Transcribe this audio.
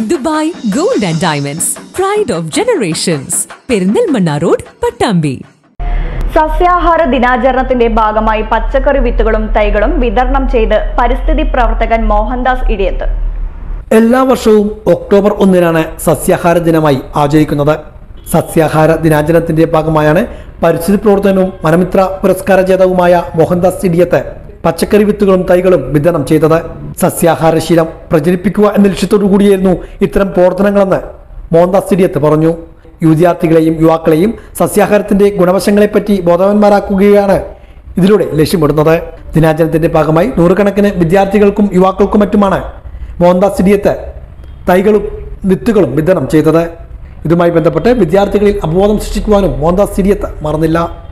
Dubai gold and diamonds pride of generations Perinthalmanna road Pattambi സസ്യാഹാര ദിനാചരണത്തിന്റെ ഭാഗമായി പച്ചക്കറി വിത്തുകളും തൈകളും വിതരണം ചെയ്ത് പരിസ്ഥിതി പ്രവർത്തകൻ മോഹൻദാസ് ഇടിയത്ത് എല്ലാ വർഷവും ഒക്ടോബർ ഒന്നിനാണ് സസ്യാഹാര ദിനമായി ആചരിക്കുന്നത് സസ്യാഹാര ദിനാചരണത്തിന്റെ ഭാഗമായാണ് പരിസ്ഥിതി പ്രവർത്തനവും വനമിത്ര പുരസ്കാര ജേതാവുമായ മോഹൻദാസ് ഇടിയത്ത് പച്ചക്കറി വിത്തുകളും തൈകളും വിതരണം ചെയ്തത് സസ്യാഹാര ശീലം പ്രചരിപ്പിക്കുക എന്ന ലക്ഷ്യത്തോടു കൂടിയായിരുന്നു ഇത്തരം പ്രവർത്തനങ്ങളെന്ന് മോഹൻദാസ് ഇടിയത്ത് പറഞ്ഞു വിദ്യാർത്ഥികളെയും യുവാക്കളെയും സസ്യാഹാരത്തിന്റെ ഗുണവശങ്ങളെപ്പറ്റി ബോധവാന്മാരാക്കുകയാണ് ഇതിലൂടെ ലക്ഷ്യമിടുന്നത് ദിനാചരണത്തിന്റെ ഭാഗമായി നൂറുകണക്കിന് വിദ്യാർത്ഥികൾക്കും യുവാക്കൾക്കും മറ്റുമാണ് മോഹൻദാസ് സിഡിയത്ത് തൈകളും വിത്തുകളും വിതരണം ചെയ്തത് ഇതുമായി ബന്ധപ്പെട്ട് വിദ്യാർത്ഥികളിൽ അവബോധം സൃഷ്ടിക്കുവാനും മോഹൻദാസ് സിഡിയത്ത് മറന്നില്ല